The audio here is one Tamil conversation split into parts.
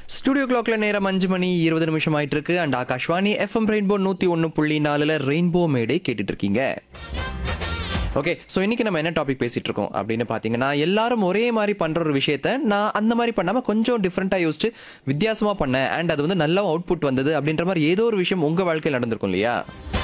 ஸ்டுடியோ கிளாக்ல நேரம் அஞ்சு மணி இருபது நிமிஷம் ஆயிட்டு இருக்கு அண்ட் ஆகாஷ்வாணி எஃப்எம் ரெயின்போ நூத்தி ஒன்று புள்ளி நாலுல ரெயின்போ மேடை கேட்டுட்டு இருக்கீங்க ஓகே ஸோ இன்னைக்கு நம்ம என்ன டாபிக் பேசிட்டு இருக்கோம் அப்படின்னு பார்த்தீங்கன்னா எல்லாரும் ஒரே மாதிரி பண்ற ஒரு விஷயத்த நான் அந்த மாதிரி பண்ணாம கொஞ்சம் டிஃப்ரெண்ட்டாக யோசிச்சு வித்தியாசமா பண்ணேன் அண்ட் அது வந்து நல்ல அவுட்புட் வந்தது அப்படின்ற மாதிரி ஏதோ ஒரு விஷயம் உங்க வாழ்க்கையில் நடந்திருக்கும் இல்லையா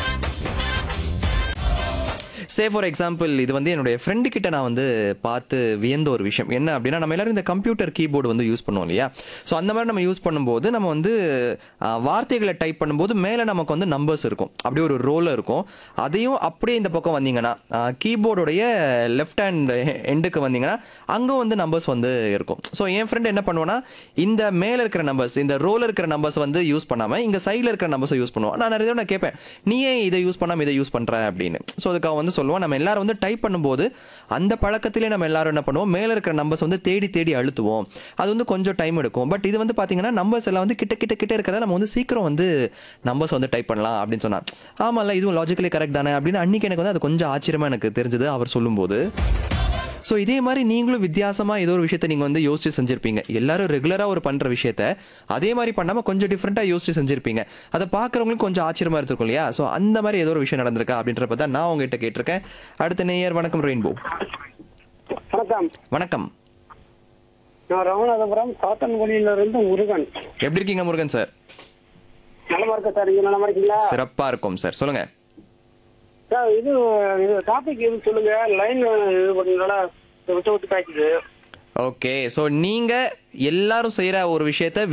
சே ஃபார் எக்ஸாம்பிள் இது வந்து என்னுடைய ஃப்ரெண்டு கிட்ட நான் வந்து பார்த்து வியந்த ஒரு விஷயம் என்ன அப்படின்னா நம்ம எல்லாரும் இந்த கம்ப்யூட்டர் கீபோர்டு வந்து யூஸ் பண்ணுவோம் இல்லையா ஸோ அந்த மாதிரி நம்ம யூஸ் பண்ணும்போது நம்ம வந்து ஆ, வார்த்தைகளை டைப் பண்ணும்போது மேலே நமக்கு வந்து நம்பர்ஸ் இருக்கும் அப்படியே ஒரு ரோல் இருக்கும் அதையும் அப்படியே இந்த பக்கம் வந்தீங்கன்னா கீபோர்டுடைய லெஃப்ட் ஹேண்ட் எண்டுக்கு வந்தீங்கன்னா அங்கே வந்து நம்பர்ஸ் வந்து இருக்கும் ஸோ என் ஃப்ரெண்ட் என்ன பண்ணுவான்னா இந்த மேலே இருக்கிற நம்பர்ஸ் இந்த ரோல இருக்கிற நம்பர்ஸ் வந்து யூஸ் பண்ணாமல் இங்கே சைடில் இருக்கிற நம்பர்ஸை யூஸ் பண்ணுவோம் நான் நிறைய தடவை நான் கேட்பேன் நீ ஏன் இதை யூஸ் பண்ணாமல் இதை யூஸ் பண்ணுற அப்படின்னு ஸோ அதுக்கு அவன் வந்து சொல்லுவான் நம்ம எல்லாரும் வந்து டைப் பண்ணும்போது அந்த பழக்கத்திலே நம்ம எல்லாரும் என்ன பண்ணுவோம் மேலே இருக்கிற நம்பர்ஸ் வந்து தேடி தேடி அழுத்துவோம் அது வந்து கொஞ்சம் டைம் எடுக்கும் பட் இது வந்து பார்த்தீங்கன்னா நம்பர்ஸ் எல்லாம் வந்து கிட்ட கிட்ட கிட்ட இருக்கிறத நம்ம வந்து சீக்கிரம் வந்து நம்பர்ஸ் வந்து டைப் பண்ணலாம் அப்படின்னு சொன்னான் ஆமாம்ல இதுவும் லாஜிக்கலி கரெக்ட் தானே அப்படின்னு அன்னைக்கு எனக்கு வந்து அது கொஞ்சம் ஆச்சரியமா எனக்கு தெரிஞ்சது அவர் சொல்லும்போது ஸோ இதே மாதிரி நீங்களும் வித்தியாசமா ஏதோ ஒரு விஷயத்த நீங்க வந்து யோசிச்சு செஞ்சிருப்பீங்க எல்லாரும் ரெகுலரா ஒரு பண்ற விஷயத்த அதே மாதிரி பண்ணாம கொஞ்சம் டிஃப்ரெண்டா யோசிச்சு செஞ்சிருப்பீங்க அதை பார்க்கறவங்களுக்கு கொஞ்சம் ஆச்சரியமா இருந்திருக்கும் இல்லையா ஸோ அந்த மாதிரி ஏதோ ஒரு விஷயம் நடந்திருக்கா அப்படின்றப்ப தான் நான் உங்ககிட்ட கேட்டிருக்கேன் அடுத்த நேயர் வணக்கம் ரெயின்போ வணக்கம் வணக்கம் நான் ராமநாதபுரம் காத்தன்குடியில இருந்து முருகன் எப்படி இருக்கீங்க முருகன் சார் நலமா இருக்க சார் நீங்க நலமா இருக்கீங்களா சிறப்பா இருக்கும் சார் சொல்லுங்க சார் இது இது டாபிக் எது சொல்லுங்க லைன் இது பண்ணனால விட்டு விட்டு காய்க்குது ஓகே ஸோ நீங்க எல்லாரும் செய்யற ஒரு விஷயத்த